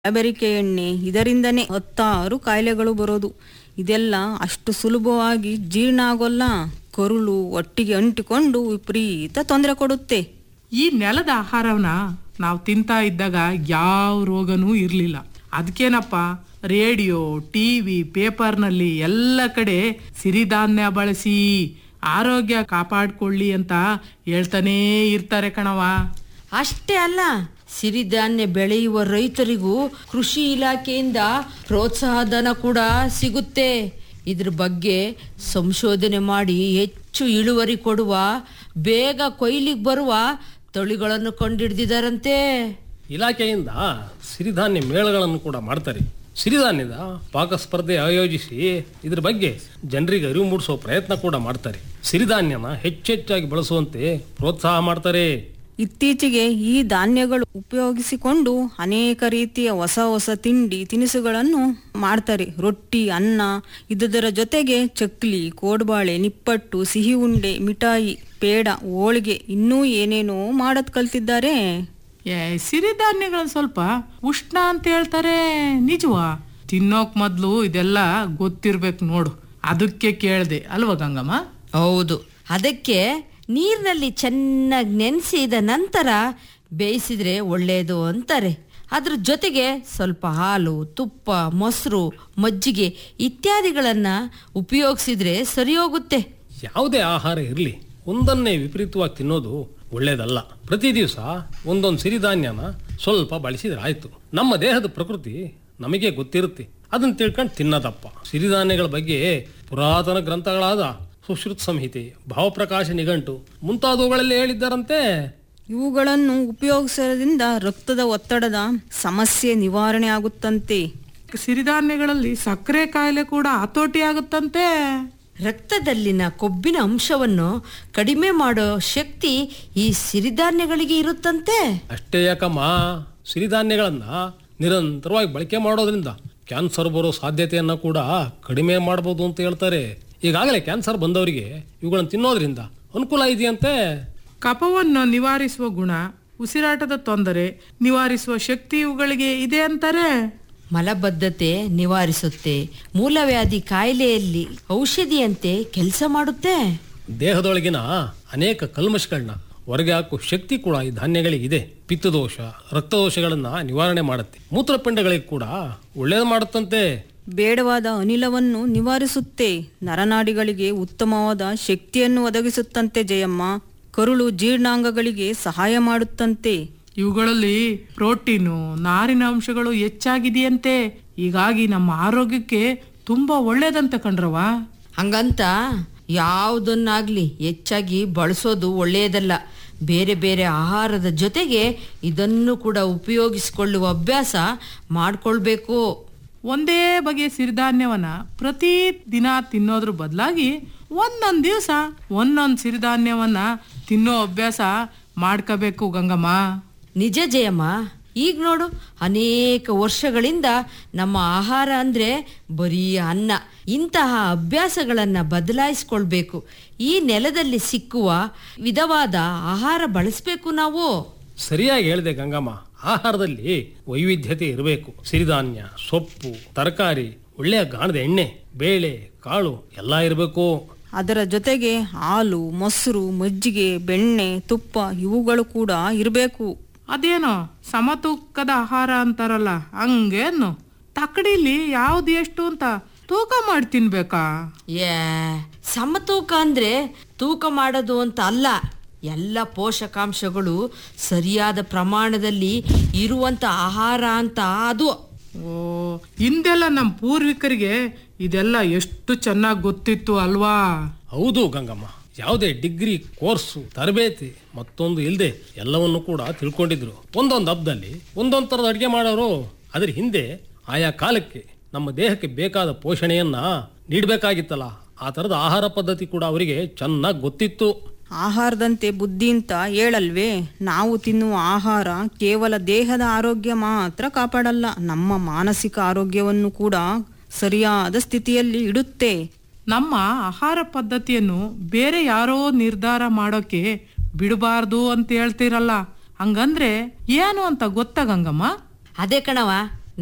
ಕಲಬೆರಿಕೆ ಎಣ್ಣೆ ಇದರಿಂದನೇ ಹತ್ತಾರು ಕಾಯಿಲೆಗಳು ಬರೋದು ಇದೆಲ್ಲ ಅಷ್ಟು ಸುಲಭವಾಗಿ ಜೀರ್ಣ ಆಗೋಲ್ಲ ಕರುಳು ಒಟ್ಟಿಗೆ ಅಂಟಿಕೊಂಡು ವಿಪರೀತ ತೊಂದರೆ ಕೊಡುತ್ತೆ ಈ ನೆಲದ ಆಹಾರವನ್ನ ನಾವು ತಿಂತಾ ಇದ್ದಾಗ ಯಾವ ರೋಗನೂ ಇರಲಿಲ್ಲ ಅದಕ್ಕೇನಪ್ಪ ರೇಡಿಯೋ ಟಿವಿ ಪೇಪರ್ನಲ್ಲಿ ಎಲ್ಲ ಕಡೆ ಸಿರಿಧಾನ್ಯ ಬಳಸಿ ಆರೋಗ್ಯ ಕಾಪಾಡ್ಕೊಳ್ಳಿ ಅಂತ ಹೇಳ್ತಾನೇ ಇರ್ತಾರೆ ಕಣವ ಅಷ್ಟೇ ಅಲ್ಲ ಸಿರಿಧಾನ್ಯ ಬೆಳೆಯುವ ರೈತರಿಗೂ ಕೃಷಿ ಇಲಾಖೆಯಿಂದ ಪ್ರೋತ್ಸಾಹಧನ ಕೂಡ ಸಿಗುತ್ತೆ ಇದ್ರ ಬಗ್ಗೆ ಸಂಶೋಧನೆ ಮಾಡಿ ಹೆಚ್ಚು ಇಳುವರಿ ಕೊಡುವ ಬೇಗ ಕೊಯ್ಲಿಗೆ ಬರುವ ತಳಿಗಳನ್ನು ಕಂಡಿಡ್ದಿದಾರಂತೆ ಇಲಾಖೆಯಿಂದ ಸಿರಿಧಾನ್ಯ ಮೇಳಗಳನ್ನು ಕೂಡ ಮಾಡ್ತಾರೆ ಸಿರಿಧಾನ್ಯದ ಪಾಕ ಸ್ಪರ್ಧೆ ಆಯೋಜಿಸಿ ಇದ್ರ ಬಗ್ಗೆ ಜನರಿಗೆ ಅರಿವು ಮೂಡಿಸೋ ಪ್ರಯತ್ನ ಕೂಡ ಮಾಡ್ತಾರೆ ಸಿರಿಧಾನ್ಯನ ಹೆಚ್ಚೆಚ್ಚಾಗಿ ಬಳಸುವಂತೆ ಪ್ರೋತ್ಸಾಹ ಮಾಡ್ತಾರೆ ಇತ್ತೀಚೆಗೆ ಈ ಧಾನ್ಯಗಳು ಉಪಯೋಗಿಸಿಕೊಂಡು ಅನೇಕ ರೀತಿಯ ಹೊಸ ಹೊಸ ತಿಂಡಿ ತಿನಿಸುಗಳನ್ನು ಮಾಡ್ತಾರೆ ರೊಟ್ಟಿ ಅನ್ನ ಇದುದರ ಜೊತೆಗೆ ಚಕ್ಲಿ ಕೋಡ್ಬಾಳೆ ನಿಪ್ಪಟ್ಟು ಸಿಹಿ ಉಂಡೆ ಮಿಠಾಯಿ ಪೇಡ ಹೋಳಿಗೆ ಇನ್ನೂ ಏನೇನೋ ಮಾಡದ್ ಕಲ್ತಿದ್ದಾರೆ ಏ ಸಿರಿಧಾನ್ಯಗಳು ಸ್ವಲ್ಪ ಉಷ್ಣ ಅಂತ ಹೇಳ್ತಾರೆ ನಿಜವಾ ತಿನ್ನೋಕ್ ಮೊದ್ಲು ಇದೆಲ್ಲ ಗೊತ್ತಿರ್ಬೇಕು ನೋಡು ಅದಕ್ಕೆ ಕೇಳ್ದೆ ಅಲ್ವಾ ಗಂಗಮ್ಮ ಹೌದು ಅದಕ್ಕೆ ನೀರಿನಲ್ಲಿ ಚೆನ್ನಾಗಿ ನೆನೆಸಿದ ನಂತರ ಬೇಯಿಸಿದ್ರೆ ಒಳ್ಳೆಯದು ಅಂತಾರೆ ಅದ್ರ ಜೊತೆಗೆ ಸ್ವಲ್ಪ ಹಾಲು ತುಪ್ಪ ಮೊಸರು ಮಜ್ಜಿಗೆ ಇತ್ಯಾದಿಗಳನ್ನು ಉಪಯೋಗಿಸಿದ್ರೆ ಸರಿ ಹೋಗುತ್ತೆ ಯಾವುದೇ ಆಹಾರ ಇರಲಿ ಒಂದನ್ನೇ ವಿಪರೀತವಾಗಿ ತಿನ್ನೋದು ಒಳ್ಳೇದಲ್ಲ ಪ್ರತಿ ದಿವಸ ಒಂದೊಂದು ಸಿರಿಧಾನ್ಯನ ಸ್ವಲ್ಪ ಬಳಸಿದ್ರೆ ಆಯ್ತು ನಮ್ಮ ದೇಹದ ಪ್ರಕೃತಿ ನಮಗೆ ಗೊತ್ತಿರುತ್ತೆ ಅದನ್ನ ತಿಳ್ಕೊಂಡು ತಿನ್ನದಪ್ಪ ಸಿರಿಧಾನ್ಯಗಳ ಬಗ್ಗೆ ಪುರಾತನ ಗ್ರಂಥಗಳಾದ ಸುಶ್ರುತ ಸಂಹಿತೆ ಭಾವಪ್ರಕಾಶ ನಿಘಂಟು ಮುಂತಾದವುಗಳಲ್ಲಿ ಹೇಳಿದ್ದಾರಂತೆ ಇವುಗಳನ್ನು ಉಪಯೋಗಿಸೋದ್ರಿಂದ ರಕ್ತದ ಒತ್ತಡದ ಸಮಸ್ಯೆ ನಿವಾರಣೆ ಆಗುತ್ತಂತೆ ಸಿರಿಧಾನ್ಯಗಳಲ್ಲಿ ಸಕ್ಕರೆ ಕಾಯಿಲೆ ಕೂಡ ಹತೋಟಿ ಆಗುತ್ತಂತೆ ರಕ್ತದಲ್ಲಿನ ಕೊಬ್ಬಿನ ಅಂಶವನ್ನು ಕಡಿಮೆ ಮಾಡೋ ಶಕ್ತಿ ಈ ಸಿರಿಧಾನ್ಯಗಳಿಗೆ ಇರುತ್ತಂತೆ ಅಷ್ಟೇ ಯಾಕಮ್ಮ ಸಿರಿಧಾನ್ಯಗಳನ್ನ ನಿರಂತರವಾಗಿ ಬಳಕೆ ಮಾಡೋದ್ರಿಂದ ಕ್ಯಾನ್ಸರ್ ಬರೋ ಸಾಧ್ಯತೆಯನ್ನ ಕೂಡ ಕಡಿಮೆ ಮಾಡಬಹುದು ಅಂತ ಹೇಳ್ತಾರೆ ಈಗಾಗಲೇ ಕ್ಯಾನ್ಸರ್ ಬಂದವರಿಗೆ ಇವುಗಳನ್ನು ತಿನ್ನೋದ್ರಿಂದ ಅನುಕೂಲ ಇದೆಯಂತೆ ಕಫವನ್ನು ನಿವಾರಿಸುವ ಗುಣ ಉಸಿರಾಟದ ತೊಂದರೆ ನಿವಾರಿಸುವ ಶಕ್ತಿ ಇವುಗಳಿಗೆ ಇದೆ ಅಂತಾರೆ ಮಲಬದ್ಧತೆ ನಿವಾರಿಸುತ್ತೆ ಮೂಲವ್ಯಾಧಿ ಕಾಯಿಲೆಯಲ್ಲಿ ಔಷಧಿಯಂತೆ ಕೆಲಸ ಮಾಡುತ್ತೆ ದೇಹದೊಳಗಿನ ಅನೇಕ ಕಲ್ಮಶಗಳನ್ನ ಹೊರಗೆ ಹಾಕುವ ಶಕ್ತಿ ಕೂಡ ಈ ಧಾನ್ಯಗಳಿಗೆ ಇದೆ ಪಿತ್ತದೋಷ ರಕ್ತದೋಷಗಳನ್ನ ನಿವಾರಣೆ ಮಾಡುತ್ತೆ ಮೂತ್ರಪಿಂಡಗಳಿಗೆ ಕೂಡ ಒಳ್ಳೇದು ಮಾಡುತ್ತಂತೆ ಬೇಡವಾದ ಅನಿಲವನ್ನು ನಿವಾರಿಸುತ್ತೆ ನರನಾಡಿಗಳಿಗೆ ಉತ್ತಮವಾದ ಶಕ್ತಿಯನ್ನು ಒದಗಿಸುತ್ತಂತೆ ಜಯಮ್ಮ ಕರುಳು ಜೀರ್ಣಾಂಗಗಳಿಗೆ ಸಹಾಯ ಮಾಡುತ್ತಂತೆ ಇವುಗಳಲ್ಲಿ ಪ್ರೋಟೀನು ನಾರಿನ ಅಂಶಗಳು ಹೆಚ್ಚಾಗಿದೆಯಂತೆ ಹೀಗಾಗಿ ನಮ್ಮ ಆರೋಗ್ಯಕ್ಕೆ ತುಂಬಾ ಒಳ್ಳೇದಂತ ಕಂಡ್ರವ ಹಂಗಂತ ಯಾವುದನ್ನಾಗ್ಲಿ ಹೆಚ್ಚಾಗಿ ಬಳಸೋದು ಒಳ್ಳೆಯದಲ್ಲ ಬೇರೆ ಬೇರೆ ಆಹಾರದ ಜೊತೆಗೆ ಇದನ್ನು ಕೂಡ ಉಪಯೋಗಿಸಿಕೊಳ್ಳುವ ಅಭ್ಯಾಸ ಮಾಡ್ಕೊಳ್ಬೇಕು ಒಂದೇ ಬಗೆಯ ಸಿರಿಧಾನ್ಯವನ್ನ ಪ್ರತಿ ದಿನ ತಿನ್ನೋದ್ರ ಬದಲಾಗಿ ಒಂದೊಂದು ದಿವಸ ಒಂದೊಂದು ಸಿರಿಧಾನ್ಯವನ್ನ ತಿನ್ನೋ ಅಭ್ಯಾಸ ಮಾಡ್ಕೋಬೇಕು ಗಂಗಮ್ಮ ನಿಜ ಜಯಮ್ಮ ಈಗ ನೋಡು ಅನೇಕ ವರ್ಷಗಳಿಂದ ನಮ್ಮ ಆಹಾರ ಅಂದ್ರೆ ಬರೀ ಅನ್ನ ಇಂತಹ ಅಭ್ಯಾಸಗಳನ್ನ ಬದಲಾಯಿಸ್ಕೊಳ್ಬೇಕು ಈ ನೆಲದಲ್ಲಿ ಸಿಕ್ಕುವ ವಿಧವಾದ ಆಹಾರ ಬಳಸಬೇಕು ನಾವು ಸರಿಯಾಗಿ ಹೇಳಿದೆ ಗಂಗಮ್ಮ ಆಹಾರದಲ್ಲಿ ವೈವಿಧ್ಯತೆ ಇರಬೇಕು ಸಿರಿಧಾನ್ಯ ಸೊಪ್ಪು ತರಕಾರಿ ಒಳ್ಳೆಯ ಗಾಣದ ಎಣ್ಣೆ ಬೇಳೆ ಕಾಳು ಎಲ್ಲ ಇರಬೇಕು ಅದರ ಜೊತೆಗೆ ಹಾಲು ಮೊಸರು ಮಜ್ಜಿಗೆ ಬೆಣ್ಣೆ ತುಪ್ಪ ಇವುಗಳು ಕೂಡ ಇರಬೇಕು ಅದೇನೋ ಸಮತೂಕದ ಆಹಾರ ಅಂತಾರಲ್ಲ ಹಂಗೇನು ತಕ್ಕಡಿಲಿ ಯಾವ್ದು ಎಷ್ಟು ಅಂತ ತೂಕ ಮಾಡಿ ತಿನ್ಬೇಕಾ ಏ ಸಮತೂಕ ಅಂದ್ರೆ ತೂಕ ಮಾಡೋದು ಅಂತ ಅಲ್ಲ ಎಲ್ಲ ಪೋಷಕಾಂಶಗಳು ಸರಿಯಾದ ಪ್ರಮಾಣದಲ್ಲಿ ಇರುವಂತ ಆಹಾರ ಅಂತ ಅದು ಓ ಹಿಂದೆಲ್ಲ ನಮ್ಮ ಪೂರ್ವಿಕರಿಗೆ ಇದೆಲ್ಲ ಎಷ್ಟು ಚೆನ್ನಾಗಿ ಗೊತ್ತಿತ್ತು ಅಲ್ವಾ ಹೌದು ಗಂಗಮ್ಮ ಯಾವುದೇ ಡಿಗ್ರಿ ಕೋರ್ಸು ತರಬೇತಿ ಮತ್ತೊಂದು ಇಲ್ಲದೆ ಎಲ್ಲವನ್ನು ಕೂಡ ತಿಳ್ಕೊಂಡಿದ್ರು ಒಂದೊಂದು ಹಬ್ಬದಲ್ಲಿ ಒಂದೊಂದು ಥರದ ಅಡುಗೆ ಮಾಡೋರು ಅದ್ರ ಹಿಂದೆ ಆಯಾ ಕಾಲಕ್ಕೆ ನಮ್ಮ ದೇಹಕ್ಕೆ ಬೇಕಾದ ಪೋಷಣೆಯನ್ನ ನೀಡಬೇಕಾಗಿತ್ತಲ್ಲ ಆ ಥರದ ಆಹಾರ ಪದ್ಧತಿ ಕೂಡ ಅವರಿಗೆ ಚೆನ್ನಾಗಿ ಗೊತ್ತಿತ್ತು ಆಹಾರದಂತೆ ಬುದ್ಧಿ ಅಂತ ಹೇಳಲ್ವೇ ನಾವು ತಿನ್ನುವ ಆಹಾರ ಕೇವಲ ದೇಹದ ಆರೋಗ್ಯ ಮಾತ್ರ ಕಾಪಾಡಲ್ಲ ನಮ್ಮ ಮಾನಸಿಕ ಆರೋಗ್ಯವನ್ನು ಕೂಡ ಸರಿಯಾದ ಸ್ಥಿತಿಯಲ್ಲಿ ಇಡುತ್ತೆ ನಮ್ಮ ಆಹಾರ ಪದ್ಧತಿಯನ್ನು ಬೇರೆ ಯಾರೋ ನಿರ್ಧಾರ ಮಾಡೋಕೆ ಬಿಡಬಾರ್ದು ಅಂತ ಹೇಳ್ತೀರಲ್ಲ ಹಂಗಂದ್ರೆ ಏನು ಅಂತ ಗೊತ್ತಾ ಗಂಗಮ್ಮ ಅದೇ ಕಣವ